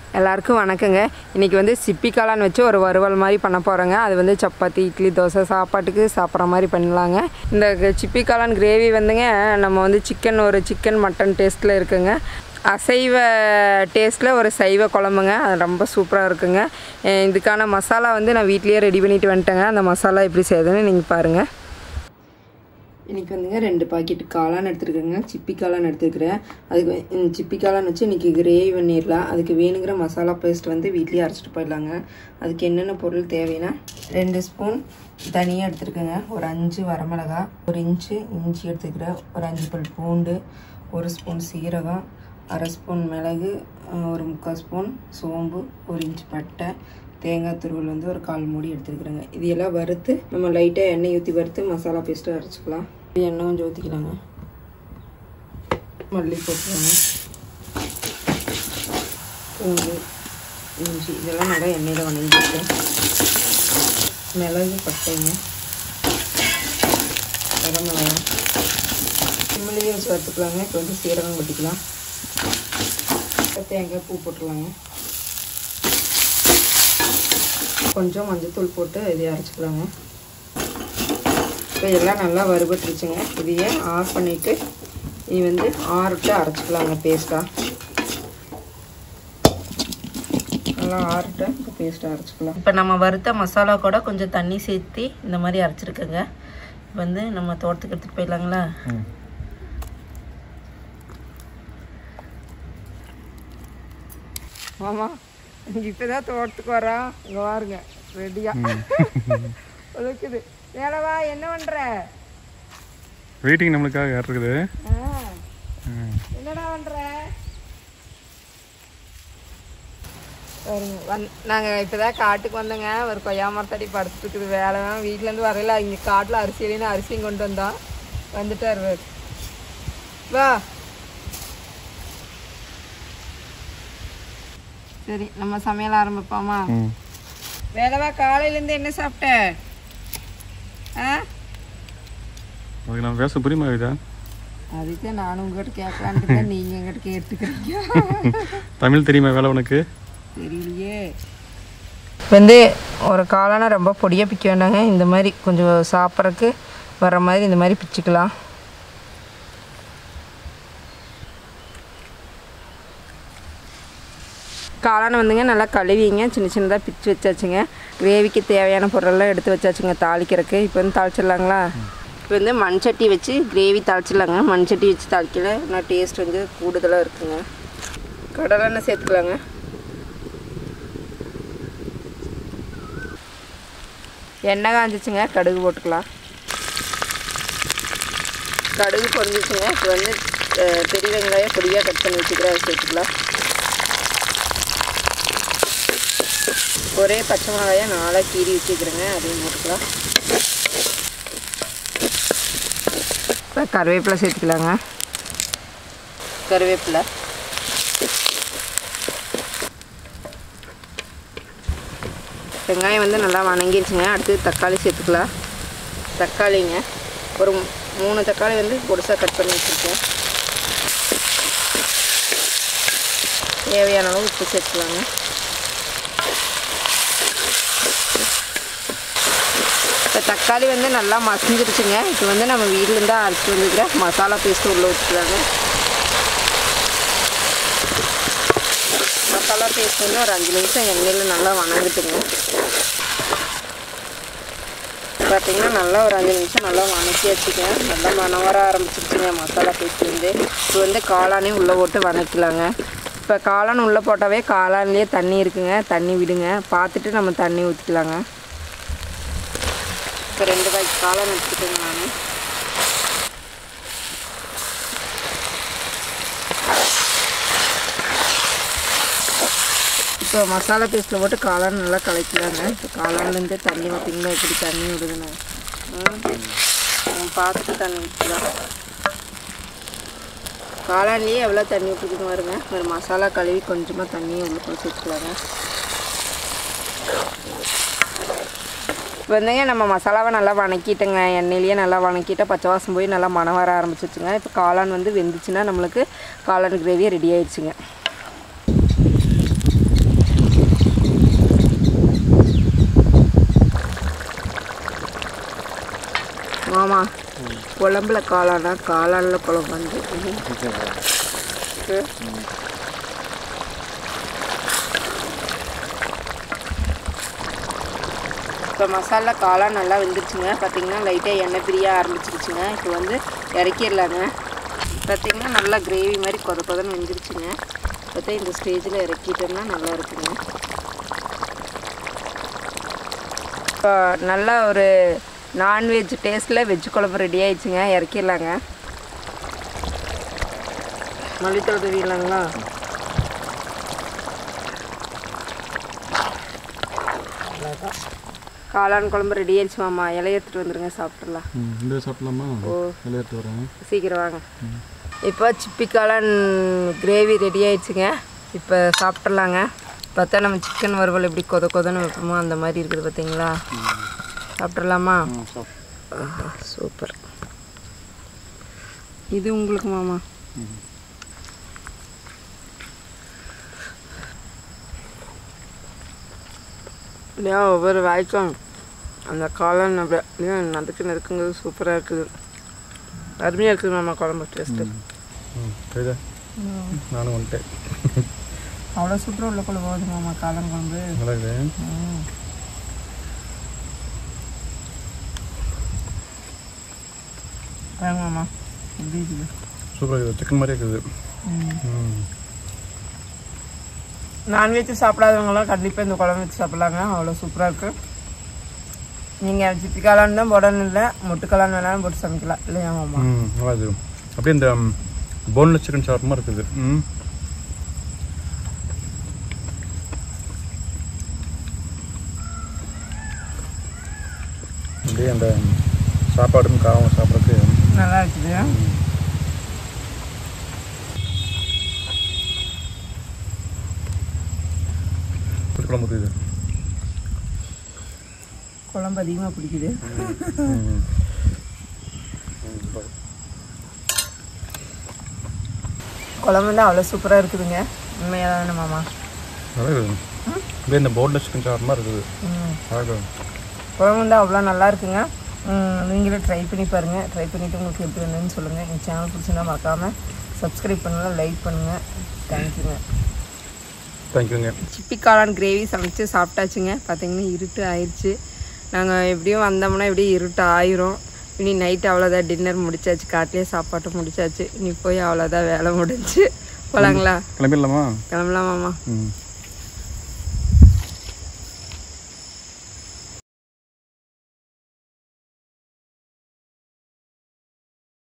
எல்லாருக்கும் வணக்கங்க இன்றைக்கி வந்து சிப்பி காளான் வச்சு ஒரு வறுவல் மாதிரி பண்ண போகிறோங்க அது வந்து சப்பாத்தி இட்லி தோசை சாப்பாட்டுக்கு சாப்பிட்ற மாதிரி பண்ணலாங்க இந்த க- சிப்பி காளான் கிரேவி வந்துங்க நம்ம வந்து சிக்கன் ஒரு சிக்கன் மட்டன் டேஸ்ட்டில் இருக்குங்க அசைவ டேஸ்ட்டில் ஒரு சைவ குழம்புங்க அது ரொம்ப சூப்பராக இருக்குங்க அஹ் இதுக்கான மசாலா வந்து நான் வீட்லேயே ரெடி பண்ணிட்டு வந்துட்டேங்க அந்த மசாலா எப்படி செய்யுதுன்னு நீங்கள் பாருங்கள் இன்றைக்கி வந்துங்க ரெண்டு பாக்கெட் காளான் எடுத்துருக்கேங்க சிப்பி காளான் எடுத்துருக்கிறேன் அதுக்கு வே- இந்த சிப்பி காளான் வச்சு இன்றைக்கி கிரேவி பண்ணிடலாம் அதுக்கு வேணுங்கிற மசாலா பேஸ்ட் வந்து வீட்லேயே அரைச்சிட்டு போயிடலாங்க அதுக்கு என்னென்ன பொருள் தேவைன்னா ரெண்டு ஸ்பூன் தனியாக எடுத்துருக்கேங்க ஒரு அஞ்சு வரமிளகா ஒரு இன்ச்சு இஞ்சி எடுத்துக்கிறேன் ஒரு அஞ்சு பல் பூண்டு ஒரு ஸ்பூன் சீரகம் அரை ஸ்பூன் மிளகு அஹ் ஒரு முக்கால் ஸ்பூன் சோம்பு ஒரு இன்ச் பட்டை தேங்காய் துருவல் வந்து ஒரு கால் மூடி எடுத்துருக்குறேங்க இது எல்லாம் வறுத்து நம்ம லைட்டாக எண்ணெய் ஊற்றி வறுத்து மசாலா பேஸ்ட்டு அரைச்சிக்கலாம் எண்ணெய் கொஞ்சம் ஊற்றிக்கலாங்க மல்லி போட்டுக்கலாங்க பூண்டு இஞ்சி இதெல்லாம் நல்லா எண்ணெயில் வணங்கிட்டு மிளகு பட்டைங்க வரமிளகா சிம்மிலேயே வச்சு வறுத்துக்கலாங்க இப்போ வந்து சீரகம் கொட்டிக்கலாம் தேங்காய் பூ போட்டுடலாங்க கொஞ்சம் மஞ்சத்தூள் போட்டு இதையும் அரைச்சிக்கலாங்க இப்போ எல்லாம் நல்லா வறுபட்டுருச்சுங்க இதையே ஆஃப் பண்ணிவிட்டு இது வந்து ஆறுட்டு அரைச்சிக்கலாங்க பேஸ்ட்டாக நல்லா ஆறுட்டு இப்போ பேஸ்ட்டாக அரைச்சிக்கலாம் இப்போ நம்ம வறுத்த மசாலா கூட கொஞ்சம் தண்ணி சேர்த்து இந்த மாதிரி அரைச்சிருக்கேங்க இப்போ வந்து நம்ம தோட்டத்துக்கு எடுத்துகிட்டு போயிடலாங்களா ஆமாம் இப்போ தான் தோட்டத்துக்கு வரோம் இங்கே பாருங்க ரெடியா ஒதுக்குது வேலவா என்ன பண்ணுற வெயிட்டிங் நம்மளுக்காக யார் இருக்குது என்னடா பண்ணுற பாருங்க வந் நாங்கள் இப்போ தான் காட்டுக்கு வந்தோங்க ஒரு கொய்யா மரத்தடி படுத்துட்டு இருக்குது வேலை தான் வீட்டிலேருந்து வரையில இங்கே காட்டில் அரிசி இல்லைன்னு அரிசியும் கொண்டு வந்தோம் வந்துட்டார் இவர். வா சரி நம்ம சமையல் ஆரம்பிப்போமா ம் வேலவா காலையிலேருந்து என்ன சாப்பிட்ட ஆ அதுக்கு நம்ம பேச புரியுமா இதா அதுக்கு நானும் உங்ககிட்ட கேட்கலான்ட்டு தான் நீங்கள் எங்கிட்ட கேட்டுக்கிறீங்க தமிழ் தெரியுமா வேலை உனக்கு தெரியலையே வந்து ஒரு காளானை ரொம்ப பொடியாக பிக்க வேண்டாங்க இந்த மாதிரி கொஞ்சம் சாப்பிட்றதுக்கு வர மாதிரி இந்த மாதிரி பிச்சுக்கலாம் காளானை வந்துங்க நல்லா கழுவிங்க சின்ன சின்னதாக பிச்சு வச்சாச்சுங்க கிரேவிக்கு தேவையான பொருளெல்லாம் எடுத்து வச்சாச்சுங்க தாளிக்கிறதுக்கு இப்போ வந்து தாளிச்சிடலாங்களா இப்போ வந்து மண் சட்டி வச்சு கிரேவி தாளிச்சிடலாங்க மண் சட்டி வச்சு தாளிக்கல இன்னும் டேஸ்ட் வந்து கூடுதலாக இருக்குங்க கடலெண்ணெய் சேர்த்துக்கலாங்க எண்ணெய் காஞ்சிச்சுங்க கடுகு போட்டுக்கலாம் கடுகு பொரிஞ்சிச்சுங்க இப்போ வந்து அஹ், பெரிய வெங்காயம் பொடியாக கட் பண்ணி வச்சுக்கிறேன் அதை சேர்த்துக்கலாம் ஒரே பச்சை மிளகாயை நாளாக கீறி வச்சுக்கிறேங்க அதையும் போட்டுக்கலாம் இப்போ கருவேப்பிலை சேர்த்துக்கலாங்க கருவேப்பிலை வெங்காயம் வந்து நல்லா வணங்கிருச்சுங்க அடுத்து தக்காளி சேர்த்துக்கலாம் தக்காளிங்க ஒரு மூணு தக்காளி வந்து பொடிசாக கட் பண்ணி வச்சுருக்கேன் தேவையான அளவு உப்பு சேர்த்துக்கலாங்க இப்போ தக்காளி வந்து நல்லா மசிஞ்சிருச்சுங்க இப்போ வந்து நம்ம வீட்டிலேருந்து அரைச்சி வந்துக்கிற மசாலா பேஸ்ட்டு உள்ளே ஊற்றிக்கலாங்க மசாலா பேஸ்ட் வந்து ஒரு அஞ்சு நிமிஷம் எண்ணெயில் நல்லா வணங்கட்டுங்க பார்த்தீங்கன்னா நல்லா ஒரு அஞ்சு நிமிஷம் நல்லா வணக்கி வச்சுக்கேன் நல்லா மணம் வர ஆரம்பிச்சிருச்சுங்க மசாலா பேஸ்ட் வந்து இப்போ வந்து காளானையும் உள்ளே போட்டு வணக்கலாங்க இப்போ காளான் உள்ளே போட்டாவே காளான்லேயே தண்ணி இருக்குங்க தண்ணி விடுங்க பார்த்துட்டு நம்ம தண்ணி ஊற்றிக்கலாங்க இப்போ ரெண்டு பாக்கி காளான் எடுத்துக்கோங்க நான் இப்போ மசாலா பேஸ்ட்டில் போட்டு காளான் நல்லா கலக்கிலாங்க இப்போ காளான்லேருந்து தண்ணி பார்த்தீங்களா எப்படி தண்ணி விடுதுன்னு ம். ம், பார்த்துட்டு தண்ணி ஊற்றிக்கலாம் காளான்லேயே எவ்வளோ தண்ணி ஊற்றுக்குன்னு வருங்க ஒரு மசாலா கழுவி கொஞ்சமாக தண்ணியை உள்ளுக்குள்ள சேர்த்துக்கலாங்க இப்போ வந்துங்க நம்ம மசாலாவை நல்லா வணக்கிட்டோங்க எண்ணெயிலேயே நல்லா வணக்கிட்டா பச்சை வாசம் போய் நல்லா மணம் வர ஆரம்பிச்சிச்சுங்க இப்போ காளான் வந்து வெந்துச்சுன்னா நம்மளுக்கு காளான் கிரேவி ரெடி ஆயிடுச்சுங்க குழம்புல காளானா காளானில் குழம்பு வந்து இப்போ மசாலா காளான் நல்லா வெந்துருச்சுங்க பார்த்தீங்கன்னா லைட்டாக எண்ணெய் பிரிய ஆரம்பிச்சிருச்சுங்க இப்போ வந்து இறக்கிடலாங்க பார்த்தீங்கன்னா நல்லா கிரேவி மாதிரி கொத கொதன்னு வெந்துருச்சுங்க பார்த்தா இந்த ஸ்டேஜில் இறக்கிட்டோம்னா நல்லா இருக்குங்க இப்போ நல்லா ஒரு நான்வெஜ் டேஸ்ட்டில் வெஜ் குழம்பு ரெடி ஆயிடுச்சுங்க இறக்கிடலாங்க மல்லித்தூள் தெரியலாங்களா காளான் குழம்பு ரெடி ஆயிடுச்சு மாமா இலைய எடுத்துட்டு வந்துருங்க சாப்பிட்றலாம் ம் இந்த சாப்பிடலாமா ஓ விளையாட்டு வரேன் சீக்கிரம் வாங்க இப்போ சிப்பி காளான் கிரேவி ரெடி ஆயிடுச்சுங்க இப்போ சாப்பிட்றலாங்க பார்த்தா நம்ம சிக்கன் வறுவல் எப்படி கொத கொதன்னு வைப்போமோ அந்த மாதிரி இருக்குது பார்த்தீங்களா சாப்பிட்றலாமா ஆஹா சூப்பர் இது உங்களுக்கு மாமா இல்லையா ஒவ்வொரு வாய்க்கும் அந்த காளான் அப்படியே நதுக்கு நறுக்குங்கிறது சூப்பராக இருக்குது அருமையாக இருக்குது மாமா குழம்பு டேஸ்ட்டு ம் சரிதா நானும் வந்துட்டேன் அவ்வளோ சூப்பராக உள்ள குழம்பு போகுது மாமா காளான் குழம்பு நல்லா இருக்குது வாங்க மாமா எப்படி இருக்குது சூப்பராக இருக்குது சிக்கன் மாதிரியே இருக்குது ம் நான்வெஜ் சாப்பிடாதவங்களாம் கண்டிப்பாக இந்த குழம்பு வச்சு சாப்பிட்லாங்க அவ்வளோ சூப்பராக இருக்குது நீங்கள் சிப்பி காளான் தான் போடணும் இல்லை முட்டுக்காளான் வேணாலும் போட்டு சமைக்கலாம் இல்லையா மாமா ம் நல்லா இருக்குது அப்படியே இந்த போன்லெஸ் சிக்கன் சாப்பிட்ற மாதிரி இருக்குது ம் அப்படியே அந்த சாப்பாடும் காரம் சாப்பிட்றதுக்கு நல்லா இருக்குது குழம்பு இருக்குது குழம்பு அதிகமாக பிடிக்குது ம் குழம்பு வந்து அவ்வளோ சூப்பராக இருக்குதுங்க உண்மையாக தானே மாமா நல்லா இருக்குது அப்படியே இந்த போன்லெஸ் சிக்கன் சாப்பிட்ற மாதிரி இருக்குது ம் நல்லா இருக்குது குழம்பு வந்து அவ்வளோ நல்லா இருக்குங்க ம், நீங்களும் ட்ரை பண்ணி பாருங்கள் ட்ரை பண்ணிவிட்டு உங்களுக்கு எப்படி இருந்ததுன்னு சொல்லுங்கள் எங்கள் சேனல் பிடிச்சிருந்தா மறக்காமல் சப்ஸ்கிரைப் பண்ணுங்கள் லைக் பண்ணுங்கள் தேங்க்யூங்க தேங்க்யூங்க சிப்பி காளான் கிரேவி சமைச்சு சாப்பிட்டாச்சுங்க பார்த்தீங்கன்னா இருட்டு ஆயிடுச்சு நாங்கள் எப்படியும் வந்தோம்னா எப்படியும் இருட்டு ஆயிரும் இனி நைட் அவ்வளோதான் டின்னர் முடிச்சாச்சு காட்டிலே சாப்பாட்டு முடிச்சாச்சு இனி போய் அவ்வளோதான் வேலை முடிஞ்சு போகலாங்களா கிளம்பிடலாமா கிளம்பலாமாம்மா ம்